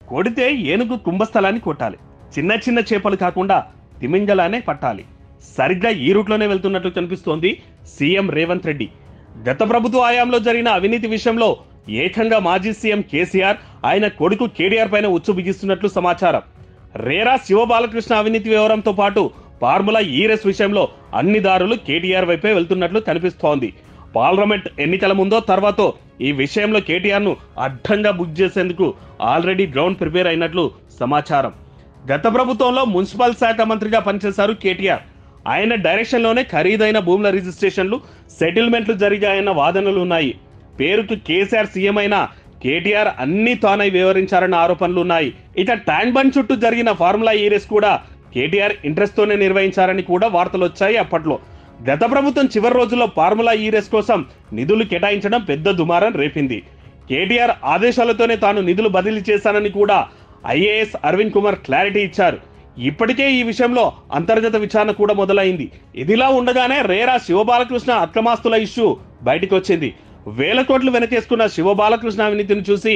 కొడితే ఏనుగు కుంభస్థలాన్ని కొట్టాలి చిన్న చిన్న చేపలు కాకుండా తిమింగలానే పట్టాలి సరిగ్గా ఈ రూట్లోనే వెళ్తున్నట్లు కనిపిస్తోంది సీఎం రేవంత్ రెడ్డి గత ప్రభుత్వ హయాంలో జరిగిన అవినీతి విషయంలో ఏకంగా మాజీ సీఎం కేసీఆర్ ఆయన కొడుకు కేటీఆర్ పైన ఉచ్చు బిగిస్తున్నట్లు సమాచారం రేరా శివబాలకృష్ణ అవినీతి వ్యవహారంతో పాటు ఫార్ములా ఈ రేస్ విషయంలో అన్ని దారులు కేటీఆర్ వైపే వెళ్తున్నట్లు కనిపిస్తోంది పార్లమెంట్ ఎన్నికల ముందో తర్వాతో ఈ విషయంలో కేటీఆర్ ను అడ్డంగా బుక్ చేసేందుకు ఆల్రెడీ గ్రౌండ్ ప్రిపేర్ అయినట్లు సమాచారం గత ప్రభుత్వంలో మున్సిపల్ శాఖ మంత్రిగా పనిచేశారు కేటీఆర్ ఆయన డైరెక్షన్లోనే ఖరీదైన భూముల రిజిస్ట్రేషన్లు సెటిల్మెంట్లు జరిగాయన్న వాదనలు ఉన్నాయి పేరుకు కేసీఆర్ సీఎం అయినా కేటీఆర్ అన్ని తానై వివరించారన్న ఆరోపణలు ఉన్నాయి ఇక ట్యాంక్ బండ్ చుట్టూ జరిగిన ఫార్ములా ఈ రేస్ కూడా కేటీఆర్ ఇంట్రెస్ట్ తోనే నిర్వహించారని కూడా వార్తలు వచ్చాయి అప్పట్లో గత ప్రభుత్వం చివరి రోజుల్లో ఫార్ములా ఈ రేస్ కోసం నిధులు కేటాయించడం పెద్ద దుమారం రేపింది కేటీఆర్ ఆదేశాలతోనే తాను నిధులు బదిలీ చేశానని కూడా ఐఏఎస్ అరవింద్ కుమార్ క్లారిటీ ఇచ్చారు ఇప్పటికే ఈ విషయంలో అంతర్గత విచారణ కూడా మొదలైంది ఇదిలా ఉండగానే రేరా శివబాలకృష్ణ అక్రమాస్తుల ఇష్యూ బయటికి వచ్చింది వేల కోట్లు వెనకేసుకున్న శివబాలకృష్ణ అవినీతిని చూసి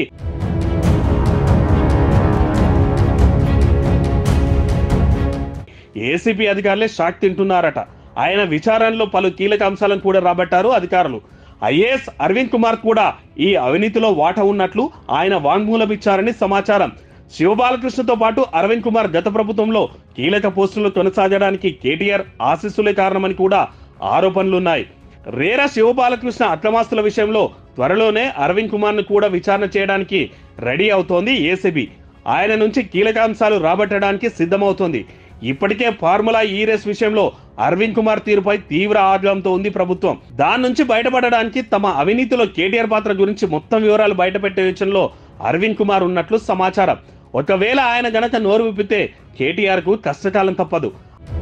ఏసీపీ అధికారులే షాక్ తింటున్నారట ఆయన విచారణలో పలు కీలక అంశాలను కూడా రాబట్టారు అధికారులు ఐఏఎస్ అరవింద్ కుమార్ కూడా ఈ అవినీతిలో వాటా ఉన్నట్లు ఆయన వాంగ్మూలం ఇచ్చారని సమాచారం శివబాలకృష్ణతో పాటు అరవింద్ కుమార్ గత ప్రభుత్వంలో కీలక పోస్టులు కొనసాగడానికి కేటీఆర్ ఆశీస్సులే కారణమని కూడా ఆరోపణలున్నాయి రేరా శివబాలకృష్ణ అక్రమాస్తుల విషయంలో త్వరలోనే అరవింద్ కుమార్ ను కూడా విచారణ చేయడానికి రెడీ అవుతోంది ఏసీబీ ఆయన నుంచి కీలక అంశాలు రాబట్టడానికి సిద్ధమవుతోంది ఇప్పటికే ఫార్ములా ఈ రేస్ విషయంలో అరవింద్ కుమార్ తీరుపై తీవ్ర ఆగ్రహంతో ఉంది ప్రభుత్వం దాని నుంచి బయటపడడానికి తమ అవినీతిలో కేటీఆర్ పాత్ర గురించి మొత్తం వివరాలు బయటపెట్టే విషయంలో అరవింద్ కుమార్ ఉన్నట్లు సమాచారం ఒకవేళ ఆయన గనక నోరు విప్పితే కేటీఆర్ కు కష్టకాలం తప్పదు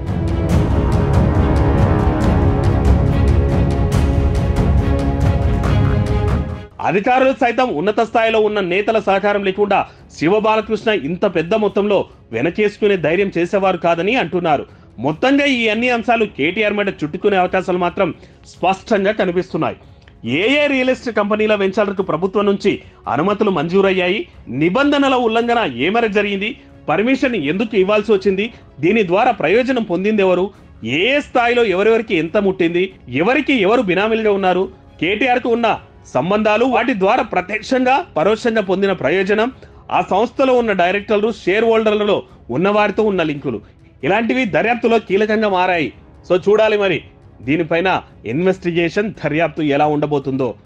అధికారులు సైతం ఉన్నత స్థాయిలో ఉన్న నేతల సహకారం లేకుండా శివబాలకృష్ణ ఇంత పెద్ద మొత్తంలో వెనకేసుకునే ధైర్యం చేసేవారు కాదని అంటున్నారు మొత్తంగా ఈ అన్ని అంశాలు కేటీఆర్ మీద చుట్టుకునే అవకాశాలు మాత్రం స్పష్టంగా కనిపిస్తున్నాయి ఏ ఏ రియల్ ఎస్టేట్ కంపెనీల వెంచర్లకు ప్రభుత్వం నుంచి అనుమతులు మంజూరయ్యాయి నిబంధనల ఉల్లంఘన ఏ మేరకు జరిగింది పర్మిషన్ ఎందుకు ఇవ్వాల్సి వచ్చింది దీని ద్వారా ప్రయోజనం పొందింది ఎవరు ఏ ఏ స్థాయిలో ఎవరెవరికి ఎంత ముట్టింది ఎవరికి ఎవరు బినామీలుగా ఉన్నారు కేటీఆర్ కు ఉన్న సంబంధాలు వాటి ద్వారా ప్రత్యక్షంగా పరోక్షంగా పొందిన ప్రయోజనం ఆ సంస్థలో ఉన్న డైరెక్టర్లు షేర్ హోల్డర్లలో ఉన్నవారితో ఉన్న లింకులు ఇలాంటివి దర్యాప్తులో కీలకంగా మారాయి సో చూడాలి మరి దీనిపైన ఇన్వెస్టిగేషన్ దర్యాప్తు ఎలా ఉండబోతుందో